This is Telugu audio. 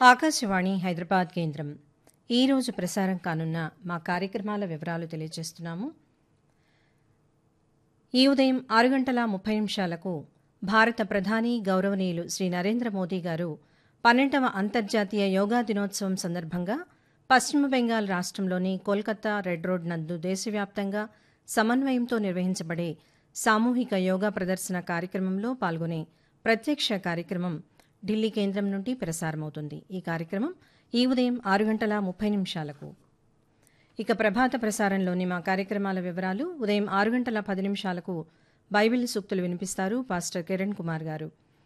ఆకాశవాణి హైదరాబాద్ కేంద్రం ఈరోజు ప్రసారం కానున్న మా కార్యక్రమాల వివరాలు తెలియజేస్తున్నాము ఈ ఉదయం ఆరు గంటల ముప్పై నిమిషాలకు భారత ప్రధాని గౌరవనీయులు శ్రీ నరేంద్ర మోదీ గారు పన్నెండవ అంతర్జాతీయ యోగా దినోత్సవం సందర్భంగా పశ్చిమ బెంగాల్ రాష్ట్రంలోని కోల్కతా రెడ్ రోడ్ నందు దేశవ్యాప్తంగా సమన్వయంతో నిర్వహించబడే సామూహిక యోగా ప్రదర్శన కార్యక్రమంలో పాల్గొనే ప్రత్యక్ష కార్యక్రమం ఢిల్లీ కేంద్రం నుండి ప్రసారమవుతుంది ఈ కార్యక్రమం ఈ ఉదయం ఆరు గంటల ముప్పై నిమిషాలకు ఇక ప్రభాత ప్రసారంలోని మా కార్యక్రమాల వివరాలు ఉదయం ఆరు గంటల పది నిమిషాలకు బైబిల్ సూక్తులు వినిపిస్తారు పాస్టర్ కిరణ్ కుమార్ గారు